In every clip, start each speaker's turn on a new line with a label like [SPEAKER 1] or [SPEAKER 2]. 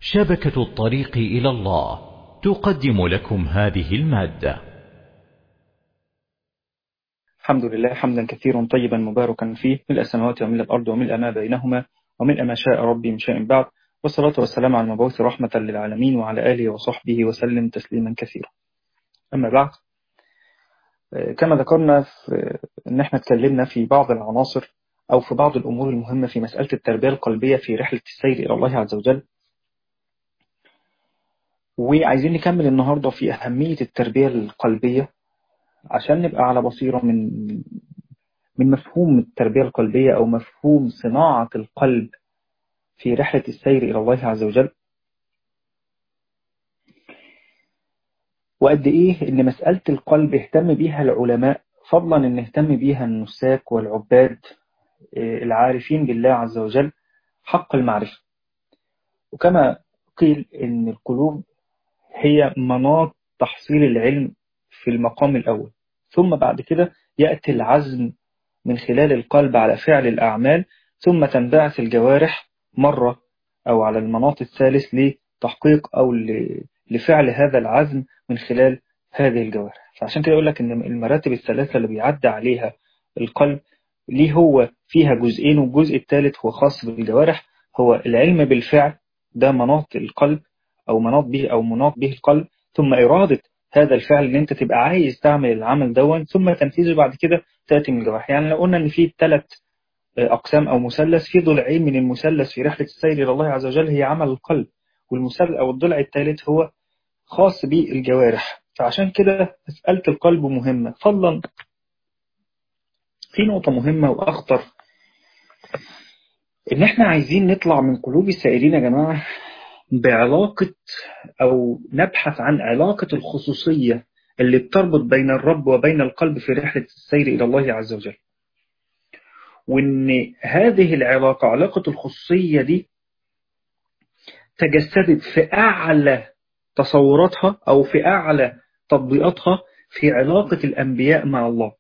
[SPEAKER 1] شبكة الطريق إلى الله تقدم لكم هذه المادة
[SPEAKER 2] الحمد لله حمدا كثيرا طيبا مباركا فيه ملء السماوات وملء الأرض وملء ما بينهما وملء ما شاء ربي من شيء بعد والصلاة والسلام على المبعوث رحمة للعالمين وعلى آله وصحبه وسلم تسليما كثيرا أما بعد كما ذكرنا في أن احنا اتكلمنا في بعض العناصر أو في بعض الأمور المهمة في مسألة التربية القلبية في رحلة السير إلى الله عز وجل وعايزين نكمل النهاردة في أهمية التربية القلبية عشان نبقى على بصيرة من من مفهوم التربية القلبية أو مفهوم صناعة القلب في رحلة السير إلى الله عز وجل وقد إيه إن مسألة القلب اهتم بيها العلماء فضلا إن اهتم بيها النساك والعباد العارفين بالله عز وجل حق المعرفة وكما قيل إن القلوب هي مناط تحصيل العلم في المقام الأول ثم بعد كده يأتي العزم من خلال القلب على فعل الأعمال ثم تنبعث الجوارح مرة أو على المناط الثالث لتحقيق أو لفعل هذا العزم من خلال هذه الجوارح فعشان كده يقول لك إن المراتب الثلاثة اللي بيعدى عليها القلب ليه هو فيها جزئين والجزء الثالث هو خاص بالجوارح هو العلم بالفعل ده مناط القلب أو مناط به أو مناط به القلب ثم إرادة هذا الفعل ان انت تبقى عايز تعمل العمل دون ثم تنفيذه بعد كده تأتي من الجوارح يعني لو قلنا ان في ثلاث أقسام أو مثلث في ضلعين من المثلث في رحلة السير إلى الله عز وجل هي عمل القلب والمثلث أو الضلع الثالث هو خاص بالجوارح فعشان كده مسألة القلب مهمة فضلا في نقطة مهمة وأخطر إن إحنا عايزين نطلع من قلوب السائرين يا جماعة بعلاقة أو نبحث عن علاقة الخصوصية اللي بتربط بين الرب وبين القلب في رحلة السير إلى الله عز وجل وإن هذه العلاقة علاقة الخصوصية دي تجسدت في أعلى تصوراتها أو في أعلى تطبيقاتها في علاقة الأنبياء مع الله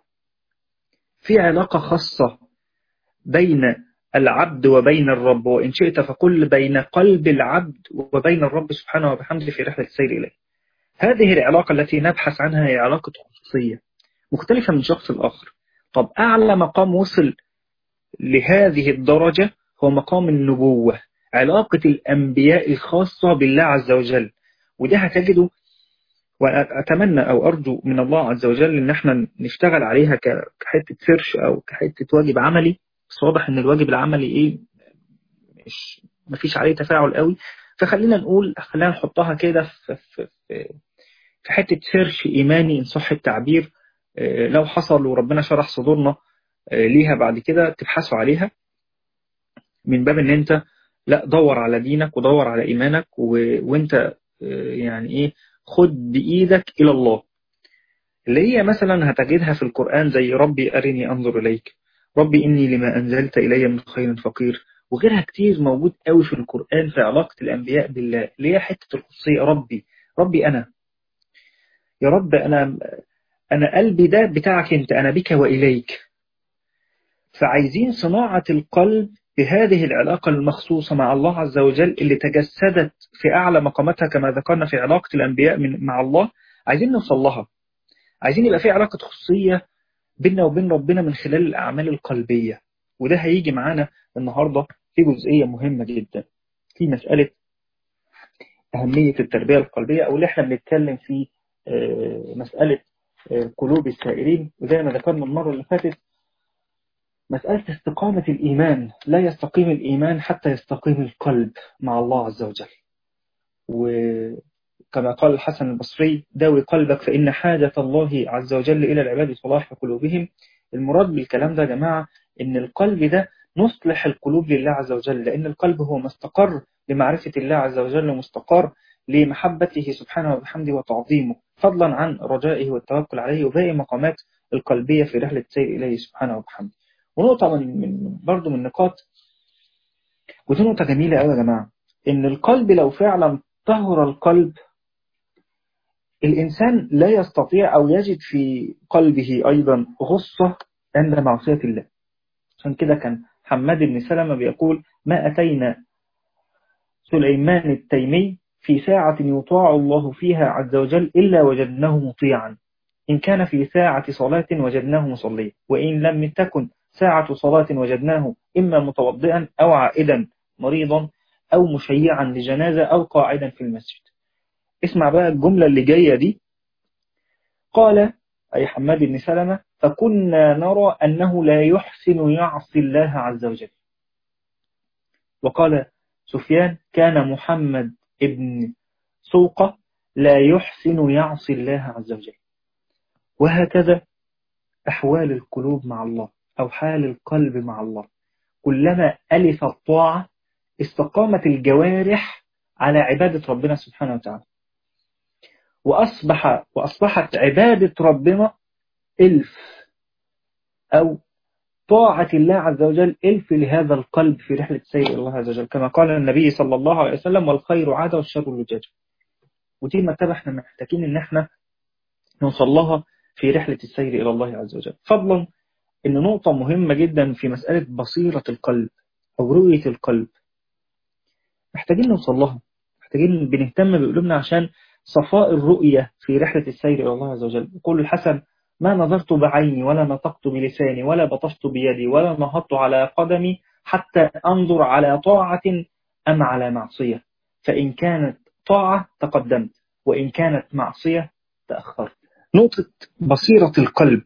[SPEAKER 2] في علاقة خاصة بين العبد وبين الرب وإن شئت فقل بين قلب العبد وبين الرب سبحانه وبحمده في رحلة السير إليه هذه العلاقة التي نبحث عنها هي علاقة خصوصية مختلفة من شخص الآخر طب أعلى مقام وصل لهذه الدرجة هو مقام النبوة علاقة الأنبياء الخاصة بالله عز وجل وده هتجده وأتمنى أو أرجو من الله عز وجل إن احنا نشتغل عليها كحتة سيرش أو كحتة واجب عملي بس واضح ان الواجب العملي ايه مش مفيش عليه تفاعل قوي فخلينا نقول خلينا نحطها كده في, في, في, في حتة سيرش إيماني إن صح التعبير لو حصل وربنا شرح صدورنا ليها بعد كده تبحثوا عليها من باب ان انت لا دور على دينك ودور على إيمانك وانت يعني ايه خد بإيدك إلى الله اللي هي مثلا هتجدها في القرآن زي ربي أرني أنظر إليك ربي إني لما أنزلت إلي من خير فقير وغيرها كتير موجود قوي في القرآن في علاقة الأنبياء بالله اللي هي حتة الخصوصية ربي ربي أنا يا رب أنا أنا قلبي ده بتاعك أنت أنا بك وإليك فعايزين صناعة القلب بهذه العلاقة المخصوصة مع الله عز وجل اللي تجسدت في أعلى مقاماتها كما ذكرنا في علاقة الأنبياء من مع الله عايزين نوصل لها عايزين يبقى في علاقة خصوصية بيننا وبين ربنا من خلال الأعمال القلبية وده هيجي معانا النهاردة في جزئية مهمة جدا في مسألة أهمية التربية القلبية أو اللي احنا بنتكلم في مسألة قلوب السائرين وزي ما ذكرنا المرة اللي فاتت مسألة استقامة الإيمان لا يستقيم الإيمان حتى يستقيم القلب مع الله عز وجل وكما قال الحسن البصري داوي قلبك فإن حاجة الله عز وجل إلى العباد صلاح قلوبهم المراد بالكلام ده يا جماعة إن القلب ده نصلح القلوب لله عز وجل لأن القلب هو مستقر لمعرفة الله عز وجل ومستقر لمحبته سبحانه وبحمده وتعظيمه فضلا عن رجائه والتوكل عليه وباقي مقامات القلبية في رحلة سير إليه سبحانه وبحمده ونقطة من, من برضو من نقاط ودي نقطة جميلة قوي يا جماعة إن القلب لو فعلا طهر القلب الإنسان لا يستطيع أو يجد في قلبه أيضا غصة عند معصية الله عشان كده كان حماد بن سلمة بيقول ما أتينا سليمان التيمي في ساعة يطاع الله فيها عز وجل إلا وجدناه مطيعا إن كان في ساعة صلاة وجدناه مصليا وإن لم تكن ساعة صلاة وجدناه إما متوضئا أو عائدا مريضا أو مشيعا لجنازة أو قاعدا في المسجد اسمع بقى الجملة اللي جاية دي قال أي حماد بن سلمة فكنا نرى أنه لا يحسن يعصي الله عز وجل وقال سفيان كان محمد ابن سوقة لا يحسن يعصي الله عز وجل وهكذا أحوال القلوب مع الله أو حال القلب مع الله كلما ألف الطاعة استقامت الجوارح على عبادة ربنا سبحانه وتعالى وأصبح وأصبحت عبادة ربنا إلف أو طاعة الله عز وجل إلف لهذا القلب في رحلة سير الله عز وجل كما قال النبي صلى الله عليه وسلم والخير عادة والشر لجاج ودي مرتبة احنا محتاجين ان احنا نوصل لها في رحلة السير إلى الله عز وجل فضلا ان نقطة مهمة جدا في مسألة بصيرة القلب أو رؤية القلب محتاجين نوصل لها محتاجين بنهتم بقلوبنا عشان صفاء الرؤية في رحلة السير إلى الله عز وجل يقول الحسن ما نظرت بعيني ولا نطقت بلساني ولا بطشت بيدي ولا نهضت على قدمي حتى أنظر على طاعة أم على معصية فإن كانت طاعة تقدمت وإن كانت معصية تأخرت نقطة بصيرة القلب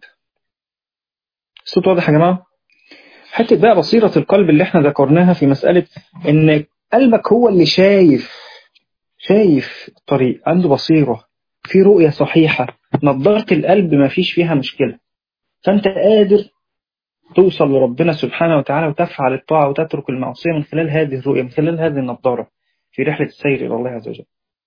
[SPEAKER 2] الصوت واضح يا جماعة حتة بقى بصيرة القلب اللي احنا ذكرناها في مسألة ان قلبك هو اللي شايف شايف الطريق عنده بصيرة في رؤية صحيحة نظارة القلب ما فيش فيها مشكلة فأنت قادر توصل لربنا سبحانه وتعالى وتفعل الطاعة وتترك المعصية من خلال هذه الرؤية من خلال هذه النظارة في رحلة السير إلى الله عز وجل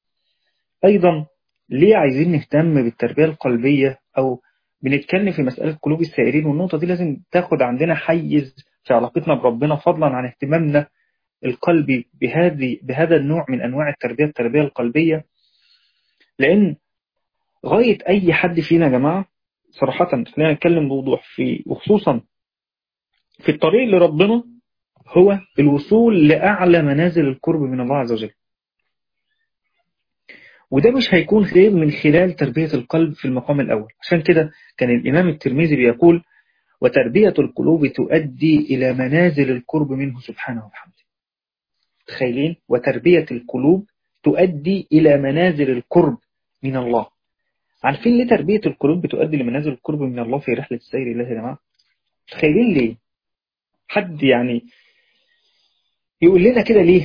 [SPEAKER 2] أيضا ليه عايزين نهتم بالتربية القلبية أو بنتكلم في مسألة قلوب السائرين والنقطة دي لازم تاخد عندنا حيز في علاقتنا بربنا فضلا عن اهتمامنا القلبي بهذه بهذا النوع من أنواع التربية التربية القلبية لأن غاية أي حد فينا يا جماعة صراحة خلينا نتكلم بوضوح في وخصوصا في الطريق لربنا هو الوصول لأعلى منازل القرب من الله عز وجل وده مش هيكون غير من خلال تربية القلب في المقام الأول عشان كده كان الإمام الترمذي بيقول وتربية القلوب تؤدي إلى منازل القرب منه سبحانه وبحمده تخيلين وتربية القلوب تؤدي إلى منازل القرب من الله عارفين ليه تربية القلوب بتؤدي لمنازل القرب من الله في رحلة السير الله يا جماعة تخيلين ليه حد يعني يقول لنا كده ليه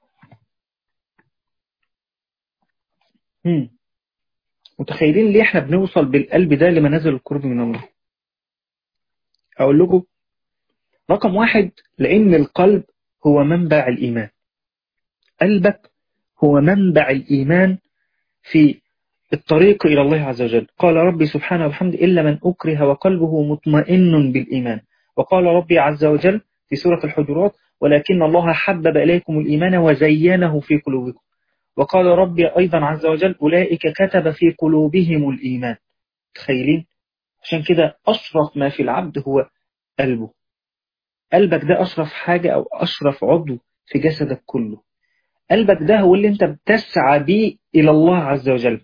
[SPEAKER 2] هم. متخيلين ليه احنا بنوصل بالقلب ده لمنازل القرب من الله اقول لكم رقم واحد لان القلب هو منبع الايمان قلبك هو منبع الايمان في الطريق إلى الله عز وجل قال ربي سبحانه وبحمده إلا من أكره وقلبه مطمئن بالإيمان وقال ربي عز وجل في سورة الحجرات ولكن الله حبب إليكم الإيمان وزينه في قلوبكم وقال ربي أيضا عز وجل أولئك كتب في قلوبهم الإيمان تخيلين عشان كده أشرف ما في العبد هو قلبه قلبك ده أشرف حاجة أو أشرف عضو في جسدك كله قلبك ده هو اللي انت بتسعى بيه إلى الله عز وجل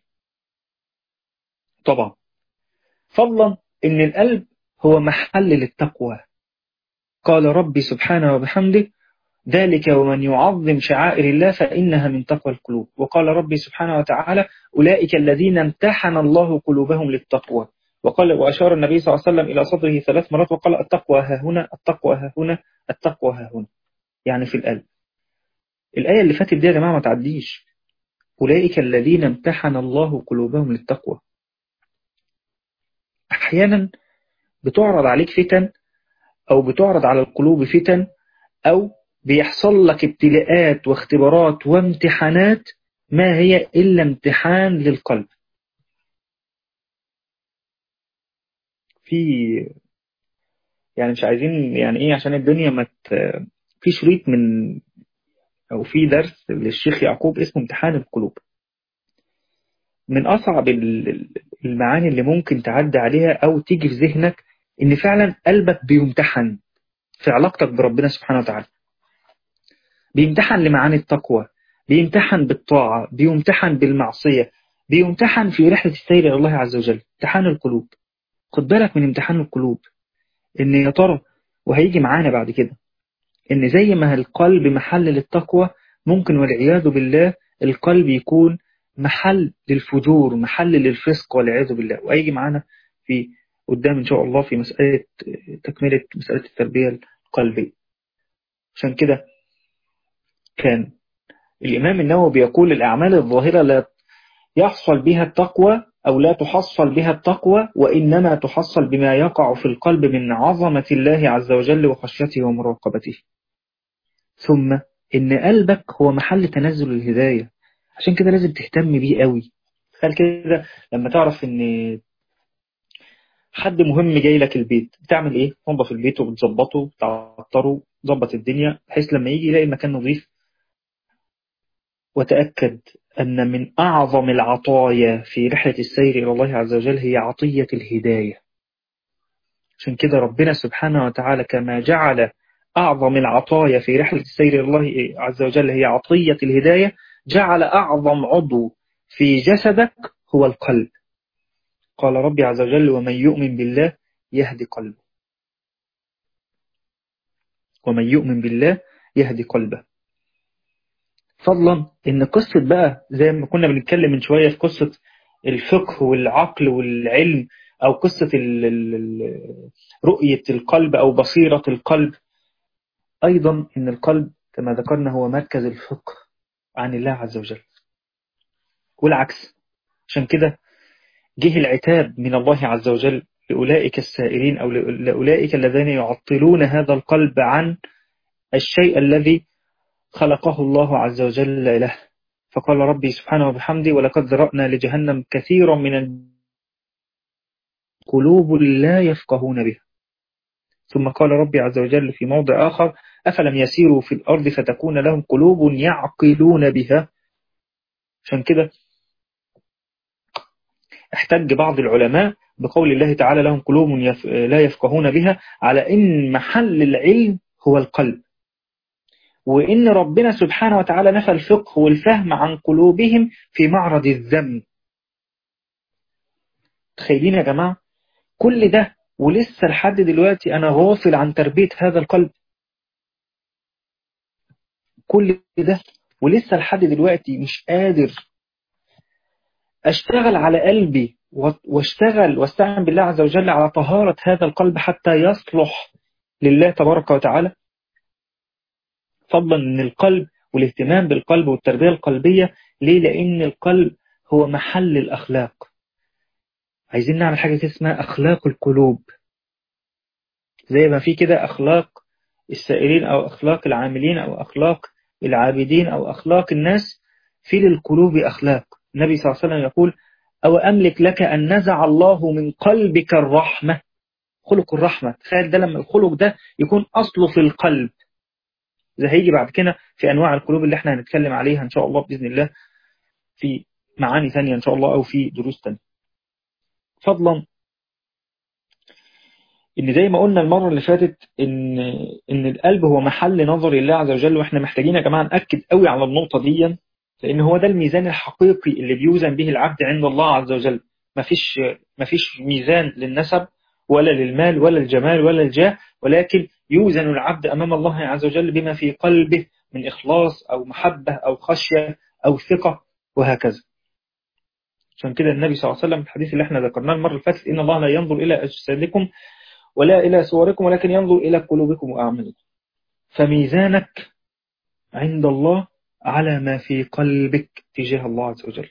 [SPEAKER 2] طبعا فضلا ان القلب هو محل للتقوى قال ربي سبحانه وبحمده ذلك ومن يعظم شعائر الله فإنها من تقوى القلوب وقال ربي سبحانه وتعالى أولئك الذين امتحن الله قلوبهم للتقوى وقال وأشار النبي صلى الله عليه وسلم إلى صدره ثلاث مرات وقال التقوى ها هنا التقوى ها هنا التقوى ها هنا يعني في القلب الآية اللي فاتت دي يا جماعة ما تعديش أولئك الذين امتحن الله قلوبهم للتقوى أحيانا بتعرض عليك فتن أو بتعرض على القلوب فتن أو بيحصل لك ابتلاءات واختبارات وامتحانات ما هي إلا امتحان للقلب في يعني مش عايزين يعني ايه عشان الدنيا ما في شريط من او في درس للشيخ يعقوب اسمه امتحان القلوب من أصعب المعاني اللي ممكن تعدي عليها أو تيجي في ذهنك إن فعلا قلبك بيمتحن في علاقتك بربنا سبحانه وتعالى بيمتحن لمعاني التقوى بيمتحن بالطاعة بيمتحن بالمعصية بيمتحن في رحلة السير إلى الله عز وجل امتحان القلوب خد بالك من امتحان القلوب إن يا ترى وهيجي معانا بعد كده إن زي ما القلب محل للتقوى ممكن والعياذ بالله القلب يكون محل للفجور محل للفسق والعياذ بالله وهيجي معانا في قدام إن شاء الله في مسألة تكملة مسألة التربية القلبية عشان كده كان الإمام النووي بيقول الأعمال الظاهرة لا يحصل بها التقوى أو لا تحصل بها التقوى وإنما تحصل بما يقع في القلب من عظمة الله عز وجل وخشيته ومراقبته ثم إن قلبك هو محل تنزل الهداية عشان كده لازم تهتم بيه قوي تخيل كده لما تعرف إن حد مهم جاي لك البيت بتعمل إيه؟ تنظف البيت وبتظبطه تعطره تظبط الدنيا بحيث لما يجي يلاقي المكان نظيف وتأكد أن من أعظم العطايا في رحلة السير إلى الله عز وجل هي عطية الهداية عشان كده ربنا سبحانه وتعالى كما جعل أعظم العطايا في رحلة السير إلى الله عز وجل هي عطية الهداية جعل أعظم عضو في جسدك هو القلب قال ربي عز وجل ومن يؤمن بالله يهدي قلبه ومن يؤمن بالله يهدي قلبه فضلا ان قصة بقى زي ما كنا بنتكلم من شوية في قصة الفقه والعقل والعلم او قصة رؤية القلب او بصيرة القلب ايضا ان القلب كما ذكرنا هو مركز الفقه عن الله عز وجل والعكس عشان كده جه العتاب من الله عز وجل لأولئك السائرين أو لأولئك الذين يعطلون هذا القلب عن الشيء الذي خلقه الله عز وجل له فقال ربي سبحانه وبحمده ولقد ذرأنا لجهنم كثيرا من قلوب لا يفقهون بها ثم قال ربي عز وجل في موضع آخر أفلم يسيروا في الأرض فتكون لهم قلوب يعقلون بها عشان كده احتج بعض العلماء بقول الله تعالى لهم قلوب يف... لا يفقهون بها على إن محل العلم هو القلب وإن ربنا سبحانه وتعالى نفى الفقه والفهم عن قلوبهم في معرض الذم تخيلين يا جماعة كل ده ولسه لحد دلوقتي أنا غافل عن تربية هذا القلب كل ده ولسه لحد دلوقتي مش قادر أشتغل على قلبي واشتغل واستعن بالله عز وجل على طهارة هذا القلب حتى يصلح لله تبارك وتعالى فضلا من القلب والاهتمام بالقلب والتربية القلبية ليه لأن القلب هو محل الأخلاق عايزين نعمل حاجة اسمها أخلاق القلوب زي ما في كده أخلاق السائرين أو أخلاق العاملين أو أخلاق العابدين أو أخلاق الناس في للقلوب أخلاق النبي صلى الله عليه وسلم يقول أو أملك لك أن نزع الله من قلبك الرحمة خلق الرحمة تخيل ده لما الخلق ده يكون أصله في القلب ده هيجي بعد كده في أنواع القلوب اللي احنا هنتكلم عليها إن شاء الله بإذن الله في معاني ثانية إن شاء الله أو في دروس ثانية فضلا ان زي ما قلنا المرة اللي فاتت ان ان القلب هو محل نظر الله عز وجل واحنا محتاجين يا جماعة نأكد قوي على النقطة دي لان هو ده الميزان الحقيقي اللي بيوزن به العبد عند الله عز وجل مفيش مفيش ميزان للنسب ولا للمال ولا الجمال ولا الجاه ولكن يوزن العبد أمام الله عز وجل بما في قلبه من إخلاص أو محبة أو خشية أو ثقة وهكذا عشان كده النبي صلى الله عليه وسلم في الحديث اللي احنا ذكرناه المرة اللي فاتت إن الله لا ينظر إلى أجسادكم ولا إلى صوركم ولكن ينظر إلى قلوبكم وأعمالكم فميزانك عند الله على ما في قلبك تجاه الله عز وجل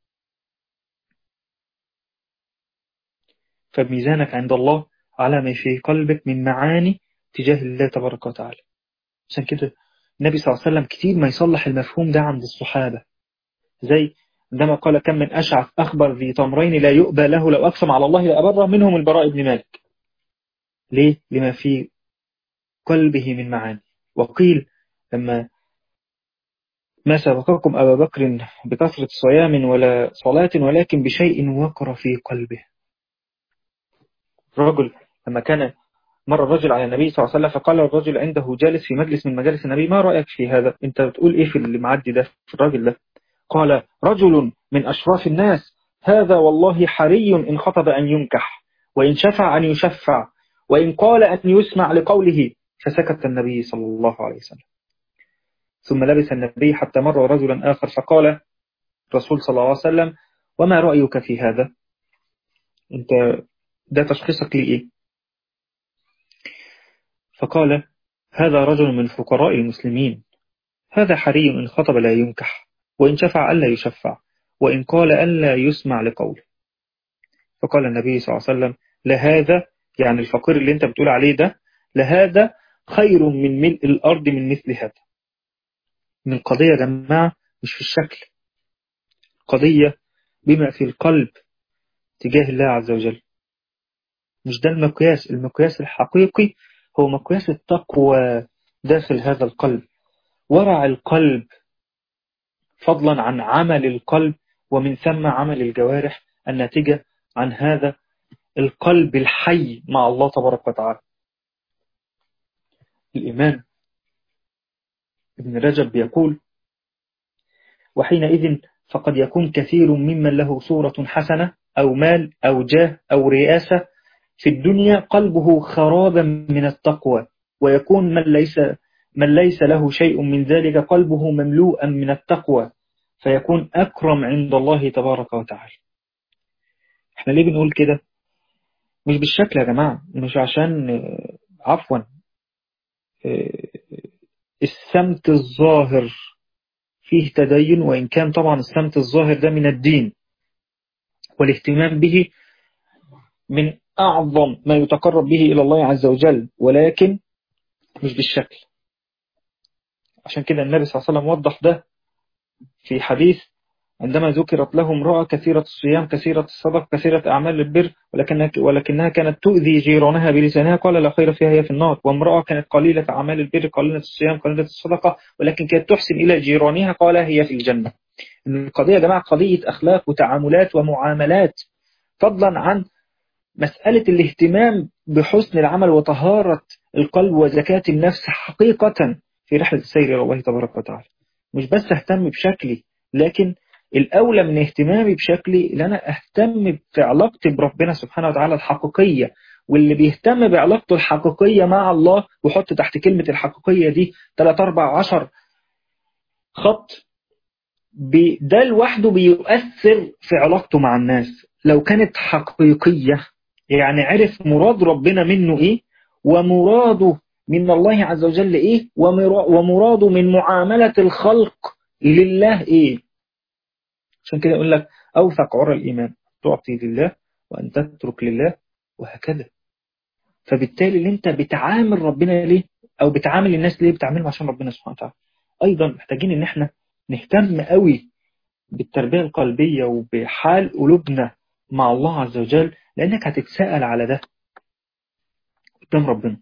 [SPEAKER 2] فميزانك عند الله على ما في قلبك من معاني تجاه الله تبارك وتعالى عشان كده النبي صلى الله عليه وسلم كتير ما يصلح المفهوم ده عند الصحابة زي عندما قال كم من أشعث أخبر ذي تمرين لا يؤبى له لو أقسم على الله لأبره منهم البراء بن مالك ليه؟ لما في قلبه من معاني وقيل لما ما سبقكم أبا بكر بكثرة صيام ولا صلاة ولكن بشيء وقر في قلبه رجل لما كان مر الرجل على النبي صلى الله عليه وسلم فقال الرجل عنده جالس في مجلس من مجالس النبي ما رأيك في هذا انت بتقول ايه في اللي معدي ده في الراجل ده قال رجل من أشراف الناس هذا والله حري إن خطب أن ينكح وإن شفع أن يشفع وإن قال أن يسمع لقوله فسكت النبي صلى الله عليه وسلم ثم لبس النبي حتى مر رجلا آخر فقال رسول صلى الله عليه وسلم وما رأيك في هذا انت ده تشخيصك لإيه فقال هذا رجل من فقراء المسلمين هذا حري إن خطب لا ينكح وإن شفع ألا يشفع وإن قال ألا يسمع لقوله فقال النبي صلى الله عليه وسلم لهذا يعني الفقير اللي انت بتقول عليه ده لهذا خير من ملء الأرض من مثل هذا من القضية يا جماعة مش في الشكل قضية بما في القلب تجاه الله عز وجل مش ده المقياس المقياس الحقيقي هو مقياس التقوى داخل هذا القلب ورع القلب فضلا عن عمل القلب ومن ثم عمل الجوارح الناتجة عن هذا القلب الحي مع الله تبارك وتعالى الإيمان ابن رجب يقول وحينئذ فقد يكون كثير ممن له صورة حسنة أو مال أو جاه أو رئاسة في الدنيا قلبه خرابا من التقوى ويكون من ليس من ليس له شيء من ذلك قلبه مملوءا من التقوى فيكون أكرم عند الله تبارك وتعالى احنا ليه بنقول كده مش بالشكل يا جماعة مش عشان عفوا السمت الظاهر فيه تدين وإن كان طبعا السمت الظاهر ده من الدين والاهتمام به من أعظم ما يتقرب به إلى الله عز وجل ولكن مش بالشكل عشان كده النبي صلى الله عليه وسلم وضح ده في حديث عندما ذكرت له امرأة كثيرة الصيام كثيرة الصدق كثيرة أعمال البر ولكنها, ولكنها كانت تؤذي جيرانها بلسانها قال لا خير فيها هي في النار وامرأة كانت قليلة أعمال البر قليلة الصيام قليلة الصدقة ولكن كانت تحسن إلى جيرانها قال هي في الجنة القضية يا جماعة قضية أخلاق وتعاملات ومعاملات فضلا عن مسألة الاهتمام بحسن العمل وطهارة القلب وزكاة النفس حقيقة في رحلة السير إلى الله تبارك وتعالى مش بس اهتم بشكلي لكن الأولى من اهتمامي بشكلي ان أنا أهتم في علاقتي بربنا سبحانه وتعالى الحقيقية واللي بيهتم بعلاقته الحقيقية مع الله وحط تحت كلمة الحقيقية دي 3 4 10 خط ده لوحده بيؤثر في علاقته مع الناس لو كانت حقيقية يعني عرف مراد ربنا منه ايه ومراده من الله عز وجل ايه ومراده من معاملة الخلق لله ايه عشان كده يقول لك اوثق عرى الايمان تعطي لله وان تترك لله وهكذا فبالتالي اللي انت بتعامل ربنا ليه او بتعامل الناس ليه بتعاملهم عشان ربنا سبحانه وتعالى ايضا محتاجين ان احنا نهتم قوي بالتربية القلبية وبحال قلوبنا مع الله عز وجل لانك هتتساءل على ده قدام ربنا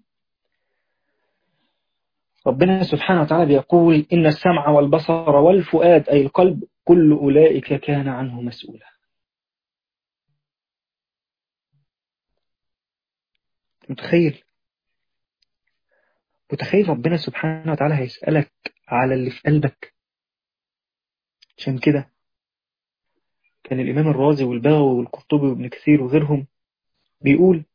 [SPEAKER 2] ربنا سبحانه وتعالى بيقول إن السمع والبصر والفؤاد أي القلب كل أولئك كان عنه مسؤولا متخيل متخيل ربنا سبحانه وتعالى هيسألك على اللي في قلبك عشان كده كان الإمام الرازي والبغوي والقرطبي وابن كثير وغيرهم بيقول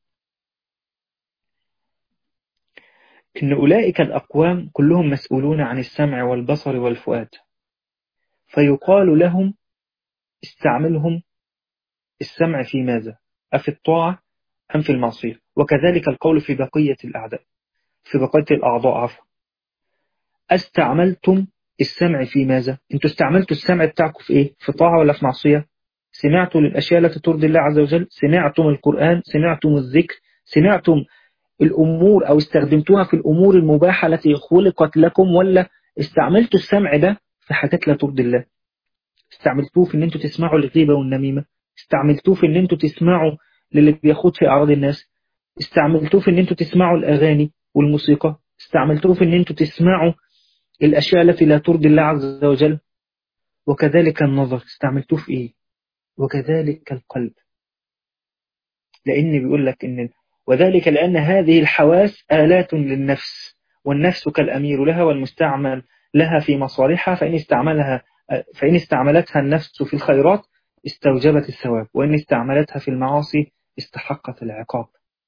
[SPEAKER 2] إن أولئك الأقوام كلهم مسؤولون عن السمع والبصر والفؤاد فيقال لهم استعملهم السمع في ماذا أفي الطاعة أم في المعصية وكذلك القول في بقية الأعداء في بقية الأعضاء عفوا استعملتم السمع في ماذا انتوا استعملتوا السمع بتاعكم في ايه في طاعة ولا في معصية سمعتوا للأشياء التي ترضي الله عز وجل سمعتم القرآن سمعتم الذكر سمعتم الأمور أو استخدمتوها في الأمور المباحة التي خلقت لكم ولا استعملتوا السمع ده في حاجات لا ترضي الله استعملتوه في ان انتوا تسمعوا الغيبة والنميمة استعملتوه في ان انتوا تسمعوا للي بيخوض في أعراض الناس استعملتوه في ان انتوا تسمعوا الأغاني والموسيقى استعملتوه في ان انتوا تسمعوا الأشياء التي لا ترضي الله عز وجل وكذلك النظر استعملتوه في ايه وكذلك القلب لأن بيقول لك ان وذلك لأن هذه الحواس آلات للنفس والنفس كالأمير لها والمستعمل لها في مصالحها فإن استعملها فإن استعملتها النفس في الخيرات استوجبت الثواب وإن استعملتها في المعاصي استحقت العقاب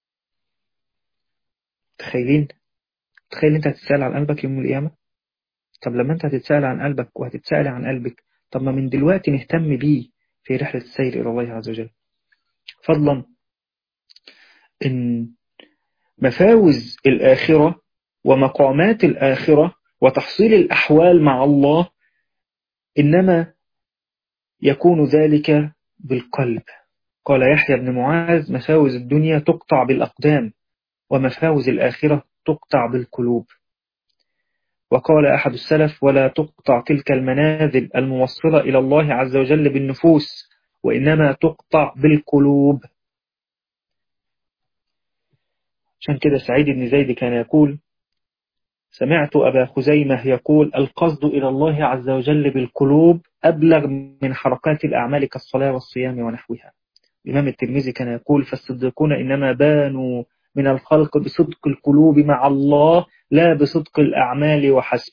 [SPEAKER 2] تخيلين تخيل انت هتتسأل عن قلبك يوم القيامة طب لما انت هتتسأل عن قلبك وهتتسأل عن قلبك طب ما من دلوقتي نهتم بيه في رحلة السير إلى الله عز وجل فضلا إن مفاوز الآخرة ومقامات الآخرة وتحصيل الأحوال مع الله إنما يكون ذلك بالقلب قال يحيى بن معاذ مفاوز الدنيا تقطع بالأقدام ومفاوز الآخرة تقطع بالقلوب وقال أحد السلف ولا تقطع تلك المنازل الموصلة إلى الله عز وجل بالنفوس وإنما تقطع بالقلوب عشان كده سعيد بن زيد كان يقول سمعت أبا خزيمة يقول القصد إلى الله عز وجل بالقلوب أبلغ من حركات الأعمال كالصلاة والصيام ونحوها الإمام الترمذي كان يقول فالصديقون إنما بانوا من الخلق بصدق القلوب مع الله لا بصدق الأعمال وحسب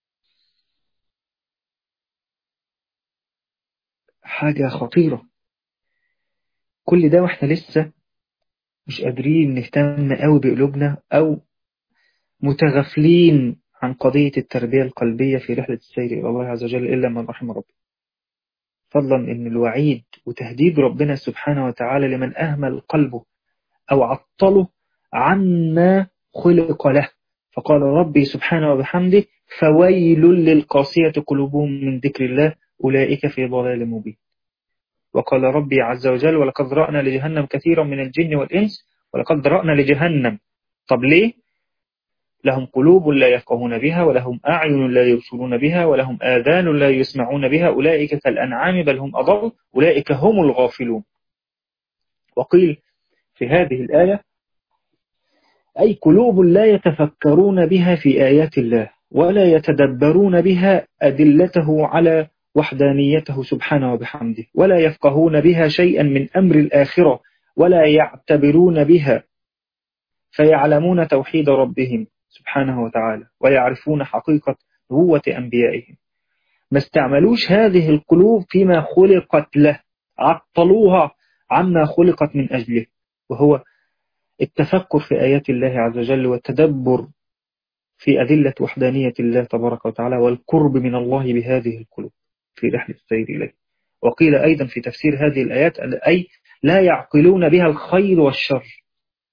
[SPEAKER 2] حاجة خطيرة كل ده واحنا لسه مش قادرين نهتم قوي بقلوبنا أو متغفلين عن قضية التربية القلبية في رحلة السير إلى الله عز وجل إلا من رحم ربي فضلا إن الوعيد وتهديد ربنا سبحانه وتعالى لمن أهمل قلبه أو عطله عما خلق له فقال ربي سبحانه وبحمده فويل للقاسية قلوبهم من ذكر الله أولئك في ضلال مبين وقال ربي عز وجل ولقد رأنا لجهنم كثيرا من الجن والإنس ولقد رأنا لجهنم طب ليه لهم قلوب لا يفقهون بها ولهم أعين لا يبصرون بها ولهم آذان لا يسمعون بها أولئك كالأنعام بل هم أضل أولئك هم الغافلون وقيل في هذه الآية أي قلوب لا يتفكرون بها في آيات الله ولا يتدبرون بها أدلته على وحدانيته سبحانه وبحمده ولا يفقهون بها شيئا من أمر الآخرة ولا يعتبرون بها فيعلمون توحيد ربهم سبحانه وتعالى ويعرفون حقيقة نبوة أنبيائهم ما استعملوش هذه القلوب فيما خلقت له عطلوها عما خلقت من أجله وهو التفكر في آيات الله عز وجل والتدبر في أدلة وحدانية الله تبارك وتعالى والقرب من الله بهذه القلوب في رحلة السير إليه وقيل أيضا في تفسير هذه الآيات أي لا يعقلون بها الخير والشر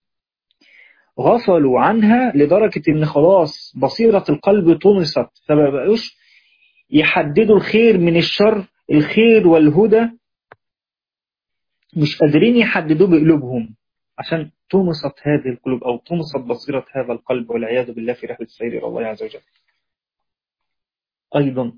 [SPEAKER 2] غفلوا عنها لدرجة ان خلاص بصيرة القلب طمست فما بقوش يحددوا الخير من الشر الخير والهدى مش قادرين يحددوه بقلوبهم عشان طمست هذه القلوب أو طمست بصيرة هذا القلب والعياذ بالله في رحلة السير إلى الله عز وجل أيضا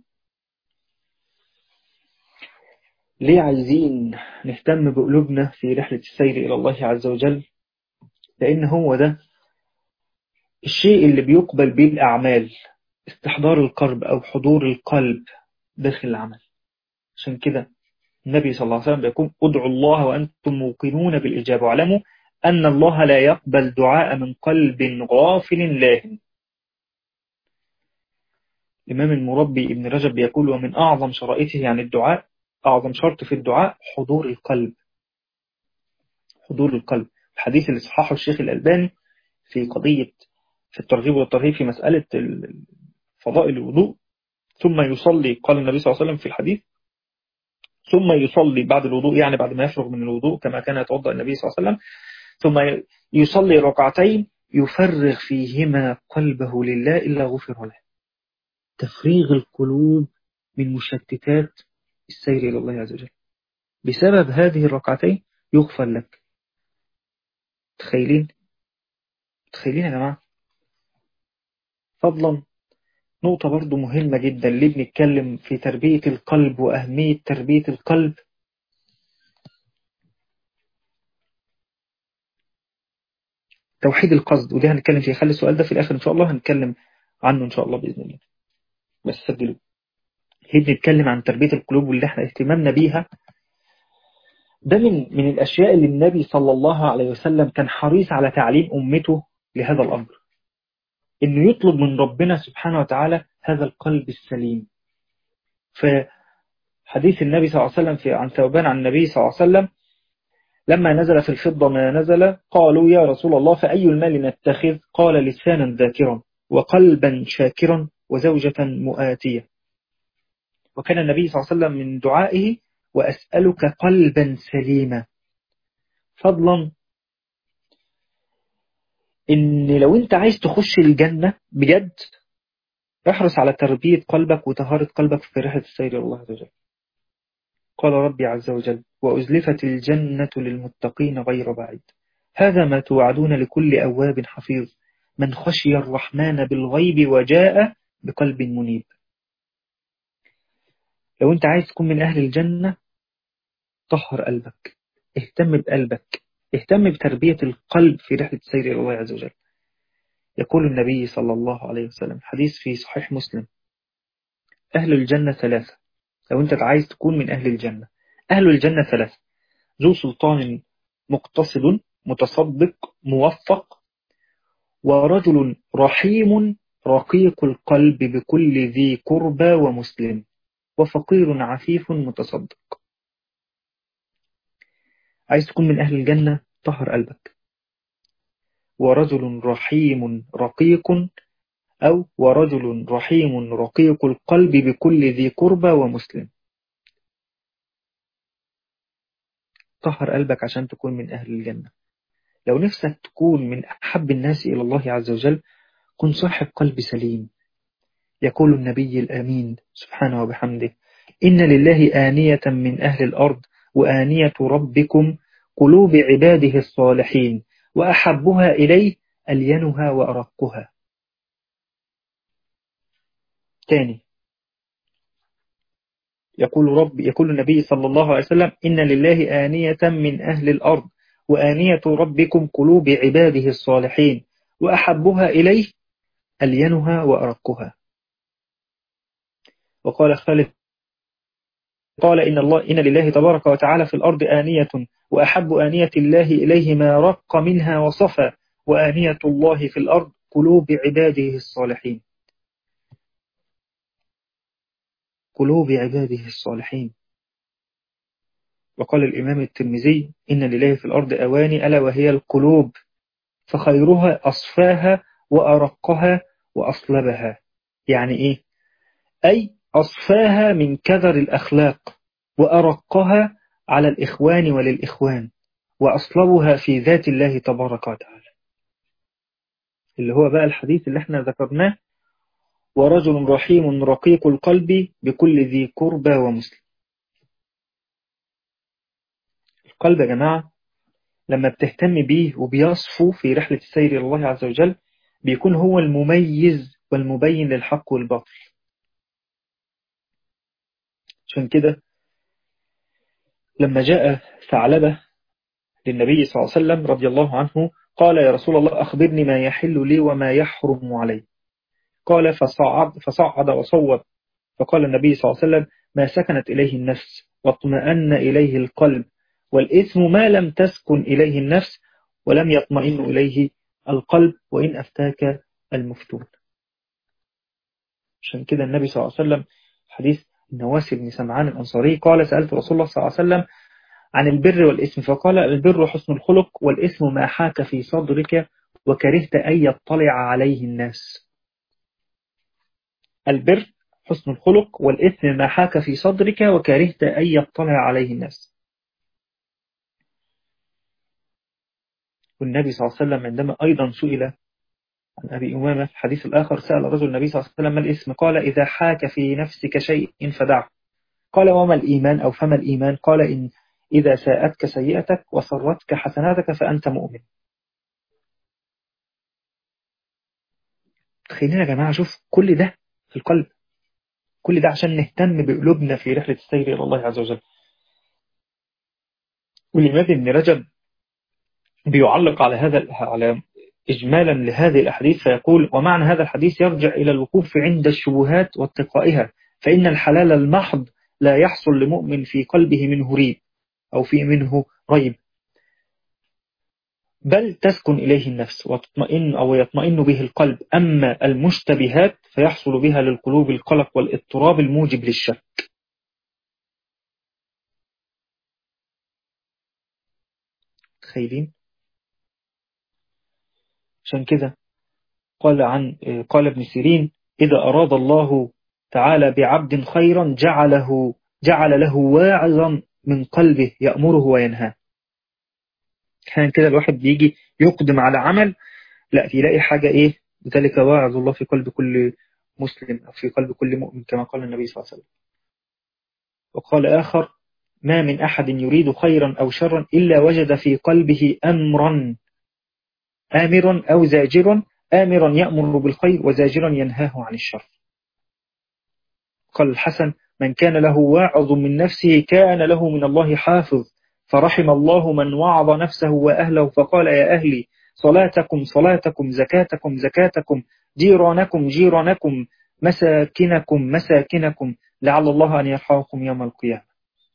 [SPEAKER 2] ليه عايزين نهتم بقلوبنا في رحلة السير إلى الله عز وجل لأن هو ده الشيء اللي بيقبل به الأعمال استحضار القلب أو حضور القلب داخل العمل عشان كده النبي صلى الله عليه وسلم بيقول ادعوا الله وأنتم موقنون بالإجابة واعلموا أن الله لا يقبل دعاء من قلب غافل لاهن الإمام المربي ابن رجب يقول ومن أعظم شرائطه يعني الدعاء أعظم شرط في الدعاء حضور القلب حضور القلب الحديث اللي صححه الشيخ الألباني في قضية في الترغيب والترهيب في مسألة فضائل الوضوء ثم يصلي قال النبي صلى الله عليه وسلم في الحديث ثم يصلي بعد الوضوء يعني بعد ما يفرغ من الوضوء كما كان يتوضأ النبي صلى الله عليه وسلم ثم يصلي ركعتين يفرغ فيهما قلبه لله إلا غفر له تفريغ القلوب من مشتتات السير إلى الله عز وجل بسبب هذه الركعتين يغفر لك تخيلين تخيلين يا جماعة فضلا نقطة برضو مهمة جدا ليه بنتكلم في تربية القلب وأهمية تربية القلب توحيد القصد ودي هنتكلم فيه خلي السؤال ده في الآخر إن شاء الله هنتكلم عنه إن شاء الله بإذن الله بس سجلوا ليه بنتكلم عن تربية القلوب واللي احنا اهتمامنا بيها ده من من الأشياء اللي النبي صلى الله عليه وسلم كان حريص على تعليم أمته لهذا الأمر إنه يطلب من ربنا سبحانه وتعالى هذا القلب السليم فحديث النبي صلى الله عليه وسلم في عن ثوبان عن النبي صلى الله عليه وسلم لما نزل في الفضة ما نزل قالوا يا رسول الله فأي المال نتخذ قال لسانا ذاكرا وقلبا شاكرا وزوجة مؤاتية وكان النبي صلى الله عليه وسلم من دعائه وأسألك قلبا سليما فضلا إن لو أنت عايز تخش الجنة بجد احرص على تربية قلبك وطهارة قلبك في رحلة السير إلى الله عز وجل قال ربي عز وجل وأزلفت الجنة للمتقين غير بعيد هذا ما توعدون لكل أواب حفيظ من خشي الرحمن بالغيب وجاء بقلب منيب لو أنت عايز تكون من أهل الجنة طهر قلبك اهتم بقلبك اهتم بتربية القلب في رحلة السير إلى الله عز وجل يقول النبي صلى الله عليه وسلم حديث في صحيح مسلم أهل الجنة ثلاثة لو أنت عايز تكون من أهل الجنة أهل الجنة ثلاثة ذو سلطان مقتصد متصدق موفق ورجل رحيم رقيق القلب بكل ذي قربى ومسلم وفقير عفيف متصدق عايز تكون من أهل الجنة طهر قلبك ورجل رحيم رقيق أو ورجل رحيم رقيق القلب بكل ذي قربى ومسلم طهر قلبك عشان تكون من أهل الجنة لو نفسك تكون من أحب الناس إلى الله عز وجل كن صاحب قلب سليم يقول النبي الأمين سبحانه وبحمده إن لله آنية من أهل الأرض وآنية ربكم قلوب عباده الصالحين وأحبها إليه ألينها وأرقها تاني يقول رب يقول النبي صلى الله عليه وسلم إن لله آنية من أهل الأرض وآنية ربكم قلوب عباده الصالحين وأحبها إليه ألينها وأرقها وقال خالد قال إن الله إن لله تبارك وتعالى في الأرض آنية وأحب آنية الله إليه ما رق منها وصفى وآنية الله في الأرض قلوب عباده الصالحين قلوب عباده الصالحين وقال الإمام الترمذي إن لله في الأرض أواني ألا وهي القلوب فخيرها أصفاها وأرقها وأصلبها يعني إيه؟ أي أصفاها من كدر الأخلاق وأرقها على الإخوان وللإخوان وأصلبها في ذات الله تبارك وتعالى اللي هو بقى الحديث اللي احنا ذكرناه ورجل رحيم رقيق القلب بكل ذي قربى ومسلم القلب يا جماعة لما بتهتم بيه وبيصفو في رحلة السير إلى الله عز وجل بيكون هو المميز والمبين للحق والباطل عشان كده لما جاء ثعلبة للنبي صلى الله عليه وسلم رضي الله عنه قال يا رسول الله أخبرني ما يحل لي وما يحرم علي قال فصعد, فصعد وصوب فقال النبي صلى الله عليه وسلم ما سكنت إليه النفس واطمأن إليه القلب والإثم ما لم تسكن إليه النفس ولم يطمئن إليه القلب وإن أفتاك المفتون عشان كده النبي صلى الله عليه وسلم حديث النواس بن سمعان الأنصاري قال سألت رسول الله صلى الله عليه وسلم عن البر والإثم فقال البر حسن الخلق والإثم ما حاك في صدرك وكرهت أن يطلع عليه الناس البر حسن الخلق والإثم ما حاك في صدرك وكرهت أن يطلع عليه الناس والنبي صلى الله عليه وسلم عندما أيضا سئل عن أبي أمامة في الحديث الآخر سأل رجل النبي صلى الله عليه وسلم ما الاسم قال إذا حاك في نفسك شيء فدعه قال وما الإيمان أو فما الإيمان قال إن إذا ساءتك سيئتك وسرتك حسناتك فأنت مؤمن تخيلين يا جماعة شوف كل ده في القلب كل ده عشان نهتم بقلوبنا في رحلة السير إلى الله عز وجل والإمام ابن رجب بيعلق على هذا على إجمالا لهذه الأحاديث فيقول ومعنى هذا الحديث يرجع إلى الوقوف عند الشبهات واتقائها فإن الحلال المحض لا يحصل لمؤمن في قلبه منه ريب أو في منه ريب بل تسكن إليه النفس وتطمئن أو يطمئن به القلب أما المشتبهات فيحصل بها للقلوب القلق والاضطراب الموجب للشك تخيلين عشان كده قال عن قال ابن سيرين إذا أراد الله تعالى بعبد خيرا جعله جعل له واعظا من قلبه يأمره وينهاه كان كده الواحد بيجي يقدم على عمل لا يلاقي حاجة إيه ذلك واعظ الله في قلب كل مسلم أو في قلب كل مؤمن كما قال النبي صلى الله عليه وسلم وقال آخر ما من أحد يريد خيرا أو شرا إلا وجد في قلبه أمرا آمرا أو زاجرا آمرا يأمر بالخير وزاجرا ينهاه عن الشر قال الحسن من كان له واعظ من نفسه كان له من الله حافظ فرحم الله من وعظ نفسه وأهله فقال يا أهلي صلاتكم صلاتكم زكاتكم زكاتكم جيرانكم جيرانكم مساكنكم مساكنكم لعل الله أن يرحمكم يوم القيامة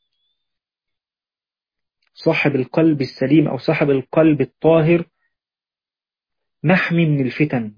[SPEAKER 2] صاحب القلب السليم أو صاحب القلب الطاهر محمي من الفتن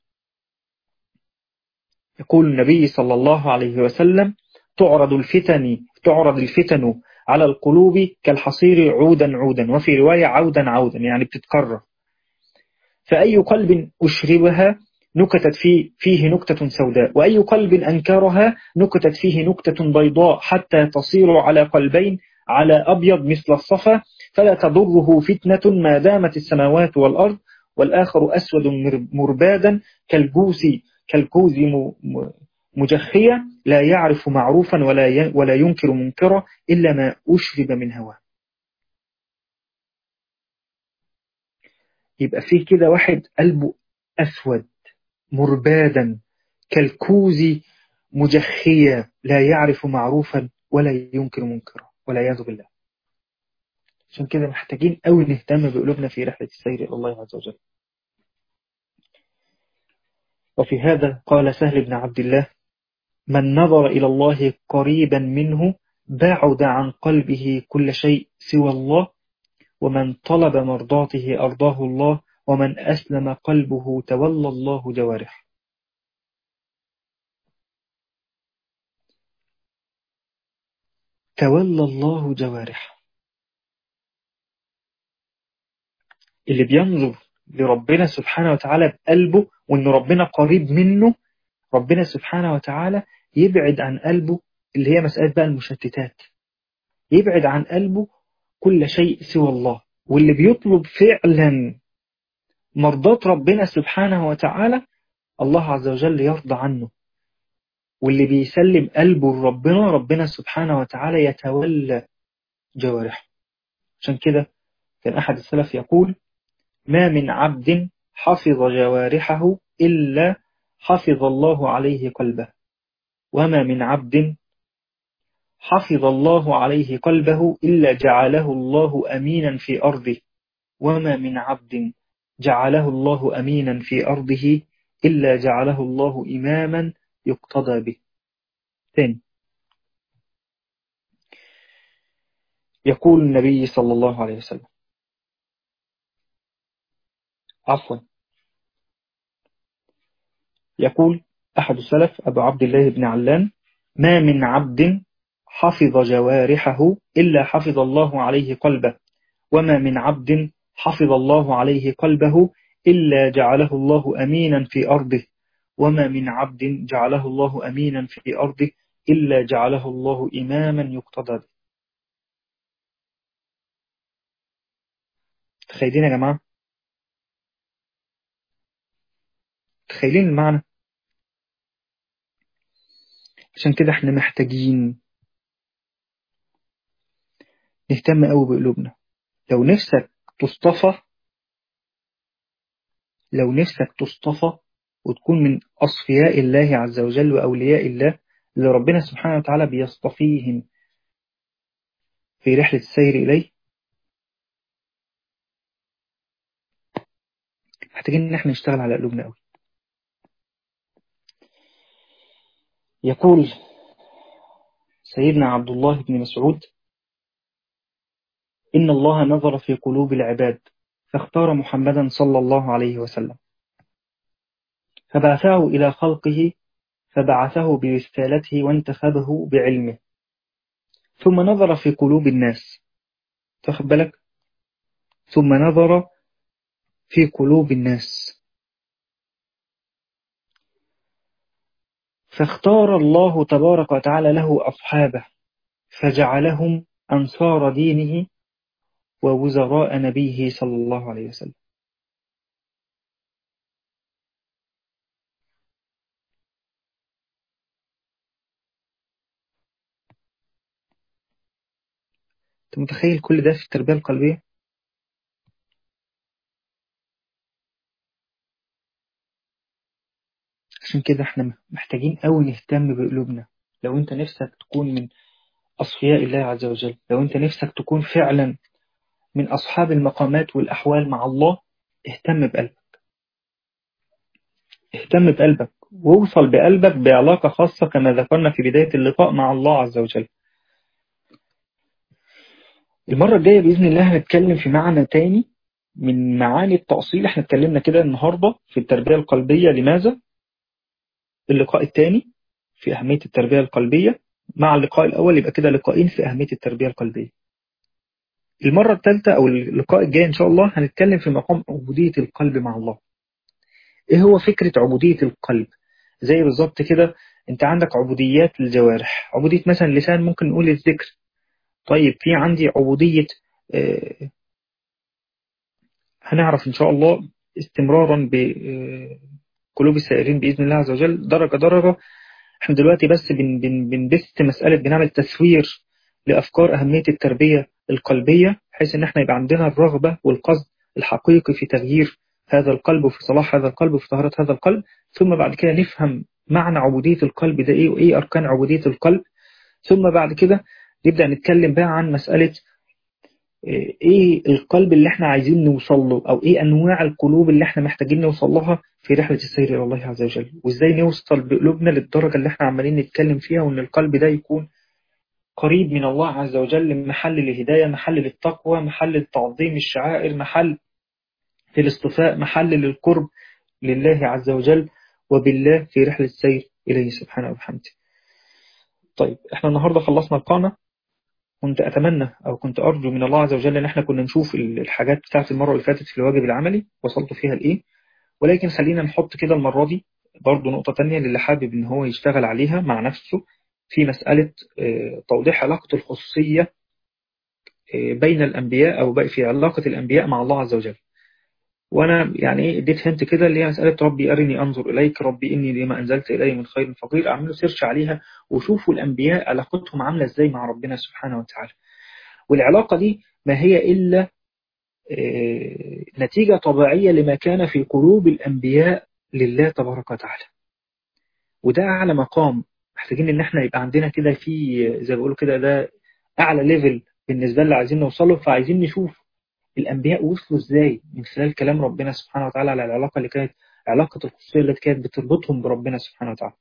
[SPEAKER 2] يقول النبي صلى الله عليه وسلم تعرض الفتن تعرض الفتن على القلوب كالحصير عودا عودا وفي رواية عودا عودا يعني بتتكرر فأي قلب أشربها نكتت فيه, فيه نكتة سوداء وأي قلب أنكرها نكتت فيه نكتة بيضاء حتى تصير على قلبين على أبيض مثل الصفا فلا تضره فتنة ما دامت السماوات والأرض والآخر أسود مربادا كالجوس كالكوز مجخية لا يعرف معروفا ولا ولا ينكر منكرا إلا ما أشرب من هواه يبقى فيه كده واحد قلبه أسود مربادا كالكوز مجخية لا يعرف معروفا ولا ينكر منكرا والعياذ بالله عشان كده محتاجين قوي نهتم بقلوبنا في رحلة السير إلى الله عز وجل وفي هذا قال سهل بن عبد الله من نظر إلى الله قريبا منه بعد عن قلبه كل شيء سوى الله ومن طلب مرضاته أرضاه الله ومن أسلم قلبه تولى الله جوارح تولى الله جوارح اللي بينظر لربنا سبحانه وتعالى بقلبه وان ربنا قريب منه ربنا سبحانه وتعالى يبعد عن قلبه اللي هي مسألة بقى المشتتات يبعد عن قلبه كل شيء سوى الله واللي بيطلب فعلا مرضات ربنا سبحانه وتعالى الله عز وجل يرضى عنه واللي بيسلم قلبه لربنا ربنا سبحانه وتعالى يتولى جوارحه عشان كده كان أحد السلف يقول ما من عبد حفظ جوارحه إلا حفظ الله عليه قلبه وما من عبد حفظ الله عليه قلبه إلا جعله الله أمينا في أرضه وما من عبد جعله الله أمينا في أرضه إلا جعله الله إماما يقتضى به ثاني يقول النبي صلى الله عليه وسلم عفوا يقول أحد السلف أبو عبد الله بن علان ما من عبد حفظ جوارحه إلا حفظ الله عليه قلبه وما من عبد حفظ الله عليه قلبه إلا جعله الله أمينا في أرضه وما من عبد جعله الله أمينا في أرضه إلا جعله الله إماما يقتضى به تخيلين يا جماعة تخيلين المعنى عشان كده احنا محتاجين نهتم قوي بقلوبنا لو نفسك تصطفى لو نفسك تصطفى وتكون من أصفياء الله عز وجل وأولياء الله اللي ربنا سبحانه وتعالى بيصطفيهم في رحلة السير إليه محتاجين ان احنا نشتغل على قلوبنا قوي يقول سيدنا عبد الله بن مسعود إن الله نظر في قلوب العباد فاختار محمدا صلى الله عليه وسلم فبعثه إلى خلقه فبعثه برسالته وانتخبه بعلمه ثم نظر في قلوب الناس تاخد بالك ثم نظر في قلوب الناس فاختار الله تبارك وتعالى له أصحابه فجعلهم أنصار دينه ووزراء نبيه صلى الله عليه وسلم أنت متخيل كل ده في التربية القلبية؟ عشان كده احنا محتاجين قوي نهتم بقلوبنا لو انت نفسك تكون من أصفياء الله عز وجل لو انت نفسك تكون فعلا من أصحاب المقامات والأحوال مع الله اهتم بقلبك اهتم بقلبك واوصل بقلبك بعلاقة خاصة كما ذكرنا في بداية اللقاء مع الله عز وجل المرة الجاية بإذن الله هنتكلم في معنى تاني من معاني التأصيل احنا اتكلمنا كده النهاردة في التربية القلبية لماذا اللقاء الثاني في أهمية التربية القلبية مع اللقاء الأول يبقى كده لقاءين في أهمية التربية القلبية المرة الثالثة أو اللقاء الجاي إن شاء الله هنتكلم في مقام عبودية القلب مع الله إيه هو فكرة عبودية القلب زي بالظبط كده أنت عندك عبوديات الجوارح عبودية مثلا اللسان ممكن نقول الذكر طيب في عندي عبودية آه هنعرف إن شاء الله استمرارا بقلوب السائرين بإذن الله عز وجل درجة درجة احنا دلوقتي بس بن بن بنبث مسألة بنعمل تسوير لأفكار أهمية التربية القلبية بحيث إن احنا يبقى عندنا الرغبة والقصد الحقيقي في تغيير هذا القلب وفي صلاح هذا القلب وفي طهارة هذا القلب ثم بعد كده نفهم معنى عبودية القلب ده إيه وإيه أركان عبودية القلب ثم بعد كده نبدأ نتكلم بقى عن مسألة ايه القلب اللي احنا عايزين نوصل له او ايه انواع القلوب اللي احنا محتاجين نوصل لها في رحلة السير الى الله عز وجل وازاي نوصل بقلوبنا للدرجة اللي احنا عمالين نتكلم فيها وان القلب ده يكون قريب من الله عز وجل محل الهداية محل للتقوى محل لتعظيم الشعائر محل للاصطفاء محل للقرب لله عز وجل وبالله في رحلة السير إليه سبحانه وبحمده طيب احنا النهاردة خلصنا القامة كنت أتمنى أو كنت أرجو من الله عز وجل أن احنا كنا نشوف الحاجات بتاعت المرة اللي فاتت في الواجب العملي وصلت فيها لإيه ولكن خلينا نحط كده المرة دي برضو نقطة تانية للي حابب أن هو يشتغل عليها مع نفسه في مسألة توضيح علاقة الخصوصية بين الأنبياء أو في علاقة الأنبياء مع الله عز وجل وأنا يعني إيه اديت هنت كده اللي هي مسألة ربي أرني أنظر إليك ربي إني لما أنزلت إلي من خير فقير أعملوا سيرش عليها وشوفوا الأنبياء علاقتهم عاملة إزاي مع ربنا سبحانه وتعالى والعلاقة دي ما هي إلا نتيجة طبيعية لما كان في قلوب الأنبياء لله تبارك وتعالى وده أعلى مقام محتاجين إن احنا يبقى عندنا كده في زي ما بيقولوا كده ده أعلى ليفل بالنسبة اللي عايزين نوصله فعايزين نشوف الأنبياء وصلوا إزاي من خلال كلام ربنا سبحانه وتعالى على العلاقة اللي كانت علاقة الخصوصية اللي كانت بتربطهم بربنا سبحانه وتعالى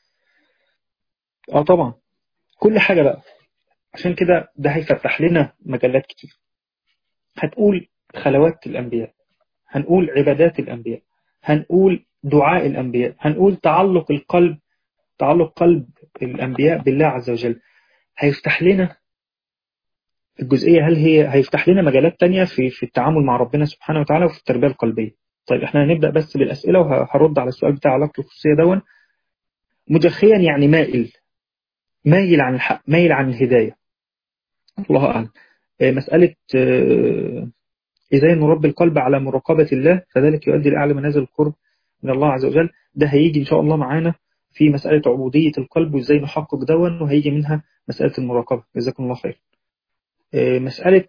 [SPEAKER 2] اه طبعا كل حاجة بقى عشان كده ده هيفتح لنا مجالات كتير هتقول خلوات الأنبياء هنقول عبادات الأنبياء هنقول دعاء الأنبياء هنقول تعلق القلب تعلق قلب الأنبياء بالله عز وجل هيفتح لنا الجزئية هل هي هيفتح لنا مجالات تانية في في التعامل مع ربنا سبحانه وتعالى وفي التربية القلبية طيب احنا هنبدأ بس بالأسئلة وهرد على السؤال بتاع علاقة الخصوصية دون مجخيا يعني مائل مايل عن الحق مايل عن الهداية الله أعلم مسألة إزاي نربي القلب على مراقبة الله فذلك يؤدي لأعلى منازل القرب من الله عز وجل ده هيجي إن شاء الله معانا في مسألة عبودية القلب وإزاي نحقق دون وهيجي منها مسألة المراقبة جزاكم الله خير مسألة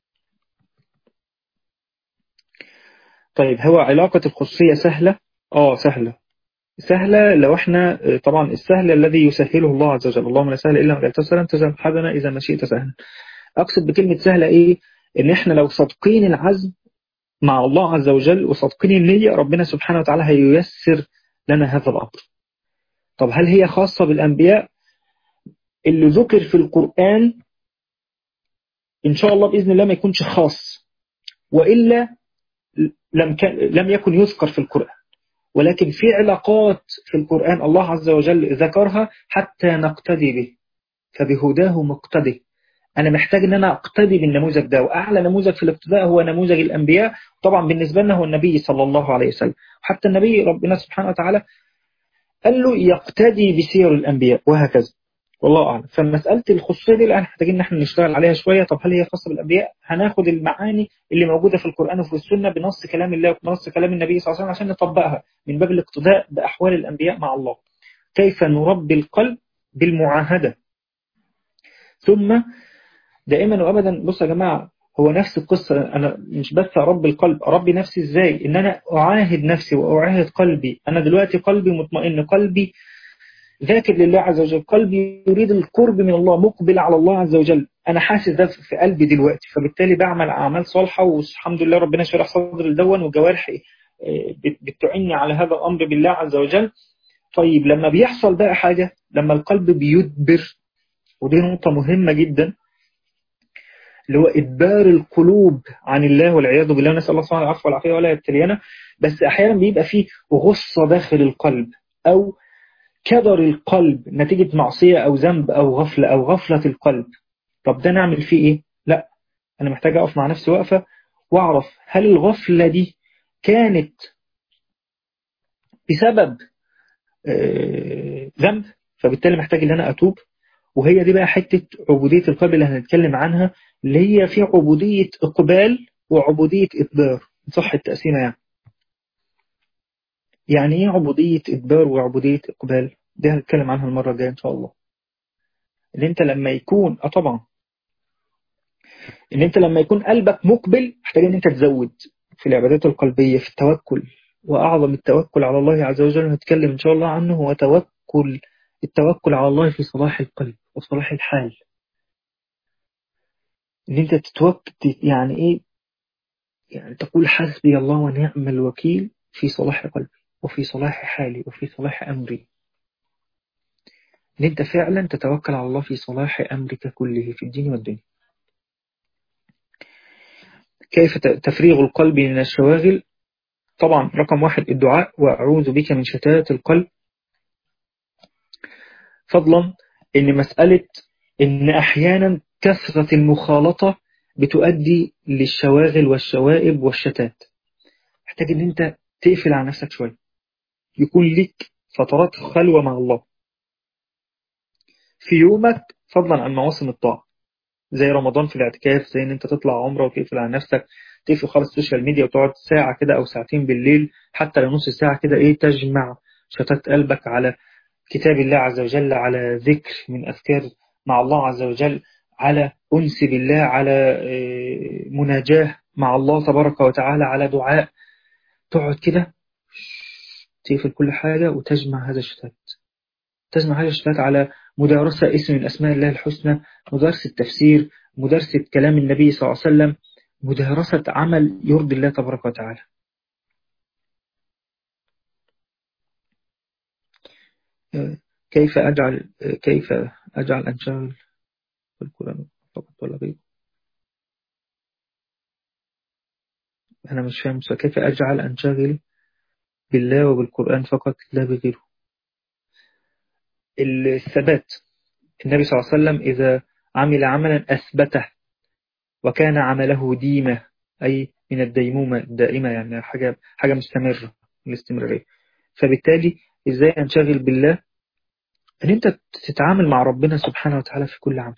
[SPEAKER 2] طيب هو علاقة الخصوصية سهلة آه سهلة سهلة لو احنا طبعا السهل الذي يسهله الله عز وجل اللهم لا سهل إلا ما جعلته سهلا تجعل حدنا إذا ما شئت سهلا أقصد بكلمة سهلة إيه إن احنا لو صادقين العزم مع الله عز وجل وصادقين النية ربنا سبحانه وتعالى هييسر لنا هذا الأمر طب هل هي خاصة بالأنبياء اللي ذكر في القرآن إن شاء الله بإذن الله ما يكونش خاص وإلا لم, كان لم يكن يذكر في القرآن ولكن في علاقات في القرآن الله عز وجل ذكرها حتى نقتدي به فبهداه مقتدي أنا محتاج أن أنا أقتدي بالنموذج ده وأعلى نموذج في الاقتداء هو نموذج الأنبياء طبعا بالنسبة لنا هو النبي صلى الله عليه وسلم حتى النبي ربنا سبحانه وتعالى قال له يقتدي بسير الأنبياء وهكذا والله أعلم فمسألة الخصوصية دي الآن محتاجين ان احنا نشتغل عليها شوية طب هل هي خاصة بالأنبياء هناخد المعاني اللي موجودة في القرآن وفي السنة بنص كلام الله وبنص كلام النبي صلى الله عليه وسلم عشان نطبقها من باب الاقتداء بأحوال الأنبياء مع الله كيف نربي القلب بالمعاهدة ثم دائما وأبدا بص يا جماعة هو نفس القصة أنا مش بس أربي القلب أربي نفسي إزاي إن أنا أعاهد نفسي وأعاهد قلبي أنا دلوقتي قلبي مطمئن قلبي ذاكر لله عز وجل قلبي يريد القرب من الله مقبل على الله عز وجل أنا حاسس ده في قلبي دلوقتي فبالتالي بعمل أعمال صالحة والحمد لله ربنا شرح صدر الدون وجوارحي بتعني على هذا الأمر بالله عز وجل طيب لما بيحصل بقى حاجة لما القلب بيدبر ودي نقطة مهمة جدا اللي هو إدبار القلوب عن الله والعياذ بالله نسأل الله سبحانه العفو والعافية ولا يبتلينا بس أحيانا بيبقى فيه غصة داخل القلب أو كدر القلب نتيجة معصية أو ذنب أو غفلة أو غفلة القلب طب ده نعمل فيه إيه؟ لا أنا محتاج أقف مع نفسي وقفة وأعرف هل الغفلة دي كانت بسبب ذنب فبالتالي محتاج ان انا اتوب وهي دي بقى حتة عبودية القلب اللي هنتكلم عنها اللي هي في عبودية إقبال وعبودية إدبار صح التقسيمة يعني يعني ايه عبودية إدبار وعبودية إقبال دي هنتكلم عنها المرة الجاية إن شاء الله ان انت لما يكون اه طبعا ان انت لما يكون قلبك مقبل محتاج ان انت تزود في العبادات القلبية في التوكل وأعظم التوكل على الله عز وجل هنتكلم إن شاء الله عنه هو توكل التوكل على الله في صلاح القلب وصلاح الحال إن أنت تتوكل يعني إيه يعني تقول حسبي الله ونعم الوكيل في صلاح قلبي وفي صلاح حالي وفي صلاح أمري إن أنت فعلا تتوكل على الله في صلاح أمرك كله في الدين والدنيا كيف تفريغ القلب من الشواغل طبعا رقم واحد الدعاء وأعوذ بك من شتات القلب فضلا إن مسألة إن أحيانا كثرة المخالطة بتؤدي للشواغل والشوائب والشتات محتاج إن أنت تقفل على نفسك شوية يكون لك فترات خلوة مع الله في يومك فضلا عن مواسم الطاعة زي رمضان في الاعتكاف زي ان انت تطلع عمره وتقفل على نفسك تقفل خالص السوشيال ميديا وتقعد ساعة كده او ساعتين بالليل حتى لو نص ساعة كده ايه تجمع شتات قلبك على كتاب الله عز وجل على ذكر من اذكار مع الله عز وجل على انس بالله على مناجاة مع الله تبارك وتعالى على دعاء تقعد كده تقفل كل حاجة وتجمع هذا الشتات تجمع هذا الشتات على مدارسة اسم من أسماء الله الحسنى مدارسة تفسير مدارسة كلام النبي صلى الله عليه وسلم مدارسة عمل يرضي الله تبارك وتعالى كيف أجعل كيف أجعل أنشغل في القرآن فقط ولا غيره أنا مش فاهم كيف أجعل أنشغل بالله وبالقرآن فقط لا بغيره الثبات النبي صلى الله عليه وسلم إذا عمل عملا أثبته وكان عمله ديمة أي من الديمومة الدائمة يعني حاجة حاجة مستمرة الاستمرارية فبالتالي إزاي أنشغل بالله أن أنت تتعامل مع ربنا سبحانه وتعالى في كل عمل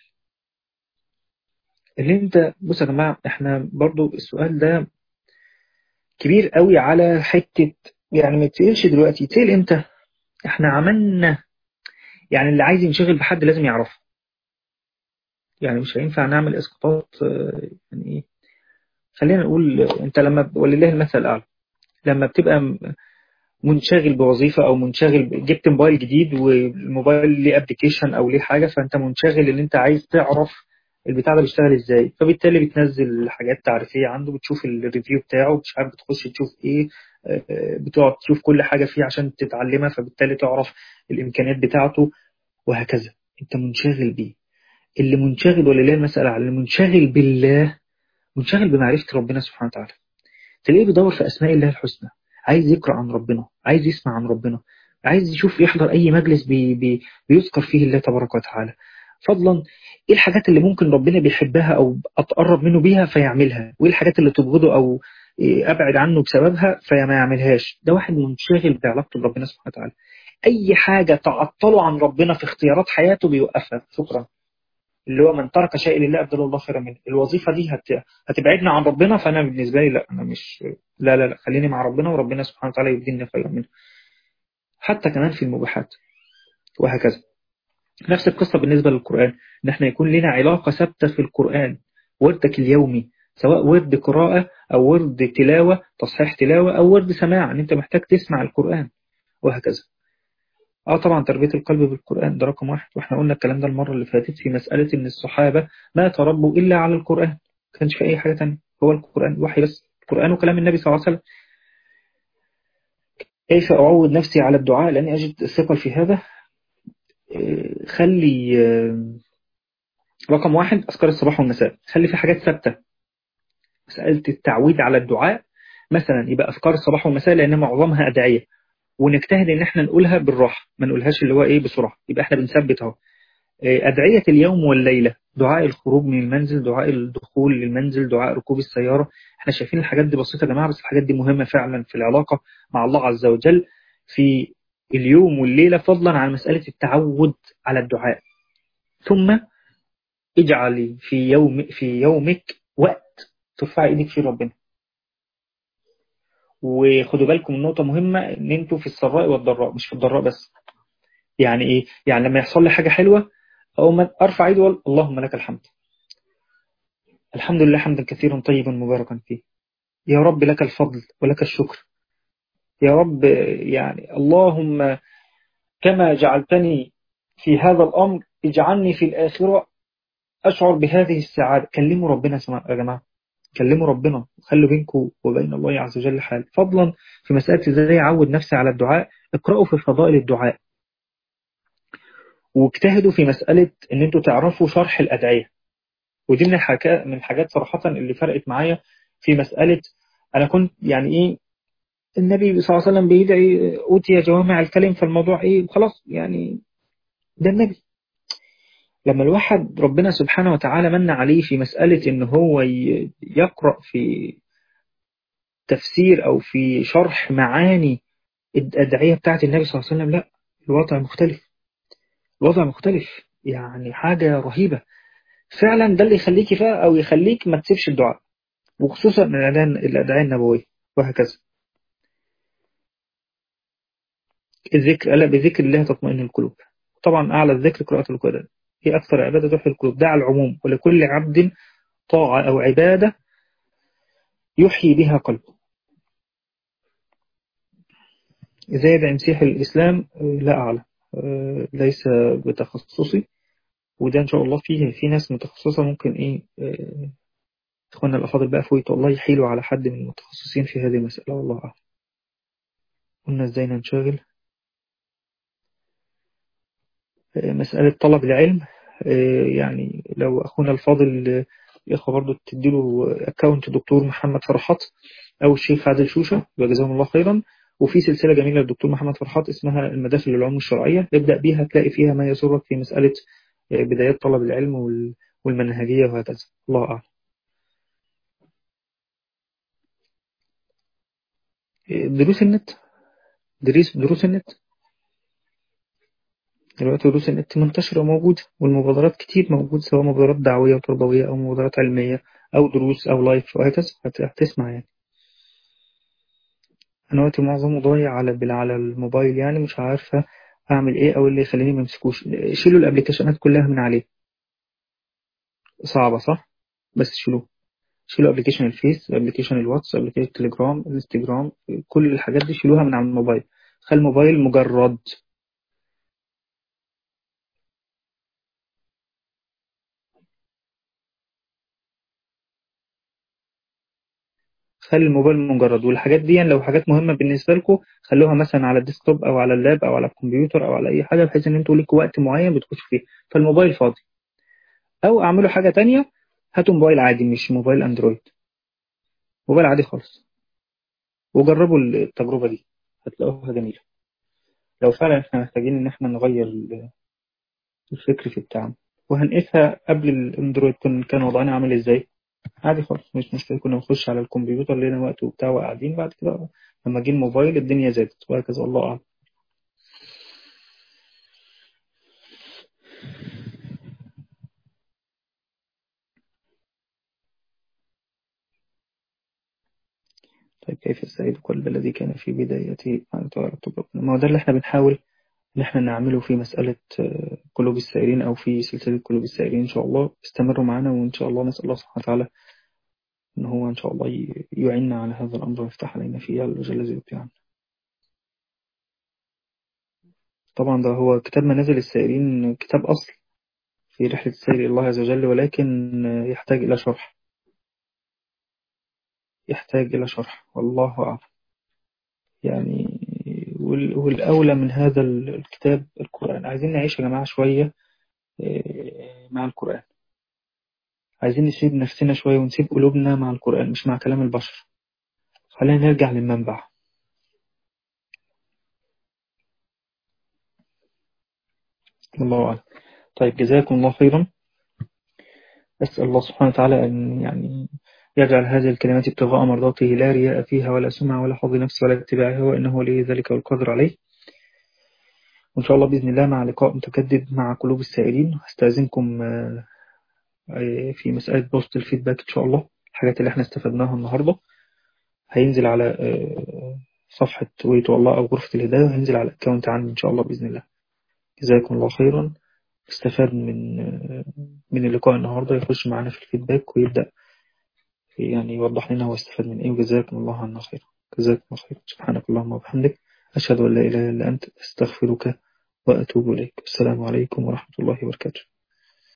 [SPEAKER 2] اللي أنت بص يا جماعة إحنا برضو السؤال ده كبير قوي على حتة يعني ما يتسألش دلوقتي يتسأل إمتى إحنا عملنا يعني اللي عايز ينشغل بحد لازم يعرفه يعني مش هينفع نعمل اسقاطات يعني ايه خلينا نقول انت لما ولله المثل الاعلى لما بتبقى منشغل بوظيفة او منشغل جبت موبايل جديد والموبايل ليه ابلكيشن او ليه حاجة فانت منشغل ان انت عايز تعرف البتاع ده بيشتغل ازاي فبالتالي بتنزل حاجات تعريفية عنده بتشوف الريفيو بتاعه مش عارف بتخش تشوف ايه بتقعد تشوف كل حاجة فيه عشان تتعلمها فبالتالي تعرف الامكانيات بتاعته وهكذا انت منشغل بيه اللي منشغل ولله المسألة على اللي منشغل بالله منشغل بمعرفة ربنا سبحانه وتعالى تلاقيه بيدور في أسماء الله الحسنى عايز يقرأ عن ربنا عايز يسمع عن ربنا عايز يشوف يحضر أي مجلس بي بي بيذكر فيه الله تبارك وتعالى فضلا ايه الحاجات اللي ممكن ربنا بيحبها او اتقرب منه بيها فيعملها وايه الحاجات اللي تبغضه او ابعد عنه بسببها فما يعملهاش ده واحد منشغل بعلاقته بربنا سبحانه وتعالى اي حاجه تعطله عن ربنا في اختيارات حياته بيوقفها شكرا اللي هو من ترك شيء لله ابدل الله خيرا منه الوظيفه دي هت... هتبعدنا عن ربنا فانا بالنسبه لي لا انا مش لا لا لا خليني مع ربنا وربنا سبحانه وتعالى يبدلني خيرا منه حتى كمان في المباحات وهكذا نفس القصة بالنسبة للقرآن ان احنا يكون لنا علاقة ثابتة في القرآن وردك اليومي سواء ورد قراءة أو ورد تلاوة تصحيح تلاوة أو ورد سماع ان انت محتاج تسمع القرآن وهكذا اه طبعا تربية القلب بالقرآن ده رقم واحد واحنا قلنا الكلام ده المرة اللي فاتت في مسألة ان الصحابة ما تربوا إلا على القرآن ما كانش في أي حاجة تانية هو القرآن وحي بس القرآن وكلام النبي صلى الله عليه وسلم كيف أعود نفسي على الدعاء لأني أجد الثقل في هذا خلي رقم واحد أذكار الصباح والمساء خلي في حاجات ثابتة مسألة التعويد على الدعاء مثلا يبقى أذكار الصباح والمساء لأن معظمها أدعية ونجتهد إن احنا نقولها بالراحة ما نقولهاش اللي هو إيه بسرعة يبقى احنا بنثبت اهو أدعية اليوم والليلة دعاء الخروج من المنزل دعاء الدخول للمنزل دعاء ركوب السيارة احنا شايفين الحاجات دي بسيطة يا جماعة بس الحاجات دي مهمة فعلا في العلاقة مع الله عز وجل في اليوم والليلة فضلا عن مسألة التعود على الدعاء ثم اجعلي في يوم في يومك وقت ترفع ايدك فيه ربنا وخدوا بالكم من نقطة مهمة ان انتوا في السراء والضراء مش في الضراء بس يعني ايه يعني لما يحصل لي حاجة حلوة او ارفع ايدي وقول اللهم لك الحمد الحمد لله حمدا كثيرا طيبا مباركا فيه يا رب لك الفضل ولك الشكر يا رب يعني اللهم كما جعلتني في هذا الأمر اجعلني في الآخرة أشعر بهذه السعادة كلموا ربنا يا جماعة كلموا ربنا خلوا بينكم وبين الله عز وجل حال فضلا في مسألة ازاي أعود نفسي على الدعاء اقرأوا في فضائل الدعاء واجتهدوا في مسألة ان انتوا تعرفوا شرح الأدعية ودي من الحاجات من الحاجات صراحة اللي فرقت معايا في مسألة أنا كنت يعني إيه النبي صلى الله عليه وسلم بيدعي أوتي جوامع الكلم فالموضوع إيه خلاص يعني ده النبي لما الواحد ربنا سبحانه وتعالى من عليه في مسألة إن هو يقرأ في تفسير أو في شرح معاني الأدعية بتاعت النبي صلى الله عليه وسلم لا الوضع مختلف الوضع مختلف يعني حاجة رهيبة فعلا ده اللي يخليك فيها أو يخليك ما تسيبش الدعاء وخصوصا الأدعية النبوية وهكذا الذكر ألا بذكر الله تطمئن القلوب طبعا أعلى الذكر قراءة القرآن هي أكثر عبادة تحيي القلوب ده على العموم ولكل عبد طاعة أو عبادة يحيي بها قلبه إزاي يدعي مسيح الإسلام لا أعلم ليس بتخصصي وده إن شاء الله فيه في ناس متخصصة ممكن إيه إخواننا الأفاضل بقى فويت الله يحيلوا على حد من المتخصصين في هذه المسألة والله أعلم قلنا إزاي ننشغل مسألة طلب العلم يعني لو أخونا الفاضل الإخوة برضو تديله أكاونت دكتور محمد فرحات أو الشيخ عادل شوشة وجزاهم الله خيرا وفي سلسلة جميلة للدكتور محمد فرحات اسمها المداخل للعلوم الشرعية ابدأ بيها تلاقي فيها ما يسرك في مسألة بدايات طلب العلم والمنهجية وهكذا الله أعلم دروس النت دروس دروس النت دلوقتي دروس النت منتشرة وموجودة والمبادرات كتير موجود سواء مبادرات دعوية وتربوية أو مبادرات علمية أو دروس أو لايف وهكذا هتسمع يعني أنا وقتي معظمه ضايع على على الموبايل يعني مش عارفة أعمل إيه أو اللي يخليني ما امسكوش شيلوا الأبليكيشنات كلها من عليه صعبة صح بس شيلوه شيلوا ابلكيشن الفيس ابلكيشن الواتس ابلكيشن التليجرام الانستجرام كل الحاجات دي شيلوها من على الموبايل خلي الموبايل مجرد خلي الموبايل مجرد والحاجات دي لو حاجات مهمة بالنسبة لكم خلوها مثلا على الديسكتوب أو على اللاب أو على الكمبيوتر أو على أي حاجة بحيث إن أنتوا ليكوا وقت معين بتخشوا فيه فالموبايل فاضي أو أعملوا حاجة تانية هاتوا موبايل عادي مش موبايل أندرويد موبايل عادي خالص وجربوا التجربة دي هتلاقوها جميلة لو فعلا احنا محتاجين ان احنا نغير الفكر في التعامل وهنقيسها قبل الاندرويد كان كان وضعنا عامل ازاي عادي خالص مش مشكلة كنا نخش على الكمبيوتر لنا وقت وبتاع وقاعدين بعد كده لما جه الموبايل الدنيا زادت وهكذا الله أعلم طيب كيف السعيد قلب الذي كان في بدايته ما هو ده اللي احنا بنحاول ان احنا نعمله في مسألة قلوب السائرين او في سلسلة قلوب السائرين ان شاء الله استمروا معنا وان شاء الله نسأل الله سبحانه وتعالى ان هو ان شاء الله يعيننا على هذا الامر ويفتح علينا فيه جل ذي يعني. طبعا ده هو كتاب منازل السائرين كتاب أصل في رحلة السير إلى الله عز وجل ولكن يحتاج إلى شرح يحتاج إلى شرح والله أعلم يعني والأولى من هذا الكتاب القرآن عايزين نعيش يا جماعة شوية مع القرآن عايزين نسيب نفسنا شوية ونسيب قلوبنا مع القرآن مش مع كلام البشر خلينا نرجع للمنبع الله أعلم طيب جزاكم الله خيرا أسأل الله سبحانه وتعالى أن يعني يجعل هذه الكلمات ابتغاء مرضاته لا رياء فيها ولا سمع ولا حظ نفس ولا اتباع هو إنه لي ذلك والقدر عليه وإن شاء الله بإذن الله مع لقاء متجدد مع قلوب السائلين هستأذنكم في مسألة بوست الفيدباك إن شاء الله الحاجات اللي احنا استفدناها النهاردة هينزل على صفحة ويتو الله أو غرفة الهداية وهينزل على الأكاونت عندي إن شاء الله بإذن الله جزاكم الله خيرا استفاد من من اللقاء النهاردة يخش معنا في الفيدباك ويبدأ يعني يوضح لنا هو استفاد من إيه وجزاكم الله عنا خيرا جزاكم الله خيرا سبحانك اللهم وبحمدك أشهد أن لا إله إلا أنت أستغفرك وأتوب إليك السلام عليكم ورحمة الله وبركاته